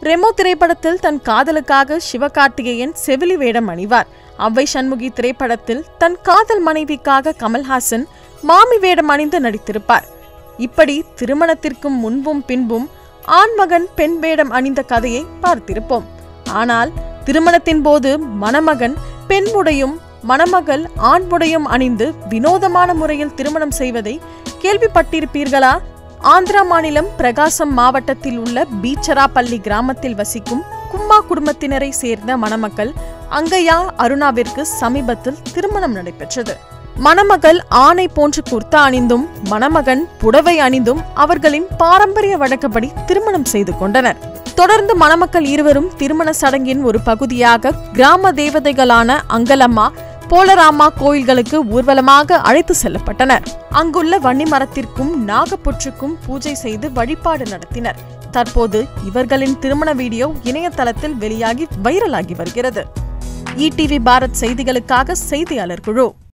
ரெமோ திரைப்படத்தில் தன் காதலுக்காக சிவகார்த்திகேயன் செவிலி வேடம் அணிவார் அவ்வை சண்முகி திரைப்படத்தில் தன் காதல் மனைவிக்காக கமல்ஹாசன் மாமி வேடம் அணிந்து நடித்திருப்பார் இப்படி திருமணத்திற்கும் முன்பும் பின்பும் ஆண்மகன் பெண் வேடம் அணிந்த கதையை பார்த்திருப்போம் ஆனால் திருமணத்தின் போது மணமகன் பெண் உடையும் மணமகள் ஆண் உடையும் அணிந்து வினோதமான முறையில் திருமணம் செய்வதை கேள்விப்பட்டிருப்பீர்களா ஆந்திரா மாநிலம் பிரகாசம் மாவட்டத்தில் உள்ள பீச்சராப்பள்ளி கிராமத்தில் வசிக்கும் கும்மா குடும்பத்தினரை சேர்ந்த மணமக்கள் அங்கையா அருணாவிற்கு சமீபத்தில் திருமணம் நடைபெற்றது மணமகள் ஆணை போன்று குர்த்தா அணிந்தும் மணமகன் புடவை அணிந்தும் அவர்களின் பாரம்பரிய வழக்கப்படி திருமணம் செய்து கொண்டனர் தொடர்ந்து மணமக்கள் இருவரும் திருமண சடங்கின் ஒரு பகுதியாக கிராம தேவதைகளான அங்கலம்மா போலராமா கோயில்களுக்கு ஊர்வலமாக அழைத்து செல்லப்பட்டனர் அங்குள்ள வன்னி மரத்திற்கும் நாகப்புற்றுக்கும் பூஜை செய்து வழிபாடு நடத்தினர் தற்போது இவர்களின் திருமண வீடியோ இணையதளத்தில் வெளியாகி வைரலாகி வருகிறது இடிவி பாரத் செய்திகளுக்காக செய்தியாளர் குழு